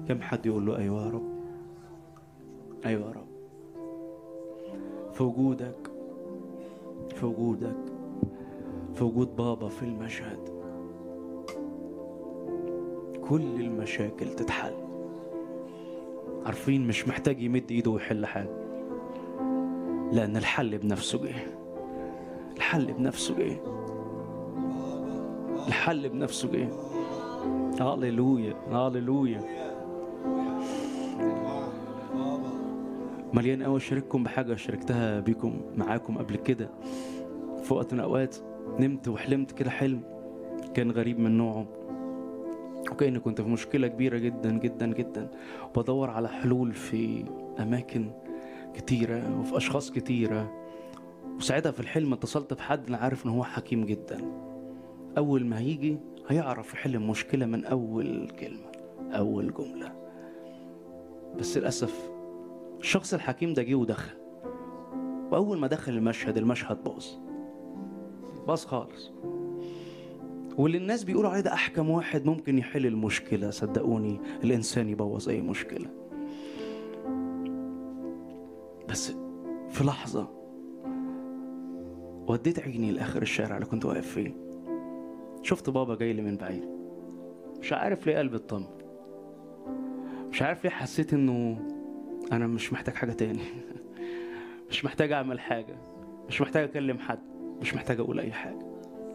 كم حد يقول له ايوه يا رب ايوه يا رب في وجودك في وجودك في وجود بابا في المشهد كل المشاكل تتحل عارفين مش محتاج يمد ايده ويحل حاجه لان الحل بنفسه جه الحل بنفسه جه الحل بنفسه جه هاليلويا هاليلويا مليان قوي اشارككم بحاجه شاركتها بيكم معاكم قبل كده في وقت من الاوقات نمت وحلمت كده حلم كان غريب من نوعه وكأني كنت في مشكلة كبيرة جدا جدا جدا بدور على حلول في أماكن كتيرة وفي أشخاص كتيرة وساعتها في الحلم اتصلت بحد أنا عارف إن هو حكيم جدا أول ما هيجي هيعرف يحل المشكلة من أول كلمة أول جملة بس للأسف الشخص الحكيم ده جه ودخل وأول ما دخل المشهد المشهد باظ باظ خالص واللي الناس بيقولوا عليه ده أحكم واحد ممكن يحل المشكلة صدقوني الإنسان يبوظ أي مشكلة بس في لحظة وديت عيني لآخر الشارع اللي كنت واقف فيه شفت بابا جاي لي من بعيد مش عارف ليه قلبي اطمن مش عارف ليه حسيت انه انا مش محتاج حاجة تاني مش محتاج اعمل حاجة مش محتاج اكلم حد مش محتاج اقول اي حاجة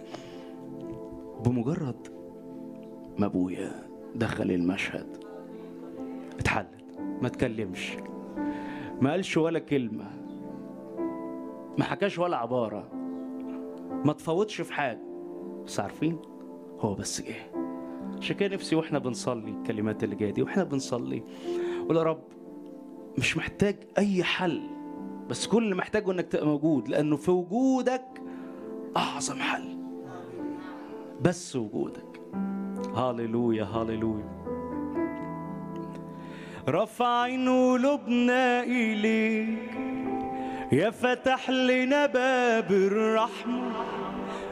بمجرد ما ابويا دخل المشهد اتحلت ما تكلمش ما قالش ولا كلمة ما حكاش ولا عبارة ما تفوتش في حاجة بس عارفين هو بس جه عشان كده نفسي واحنا بنصلي الكلمات اللي جايه دي واحنا بنصلي قول يا رب مش محتاج اي حل بس كل اللي محتاجه انك تبقى موجود لانه في وجودك اعظم حل بس وجودك هاليلويا هاليلويا رفعين قلوبنا إليك يا فتح لنا باب الرحمة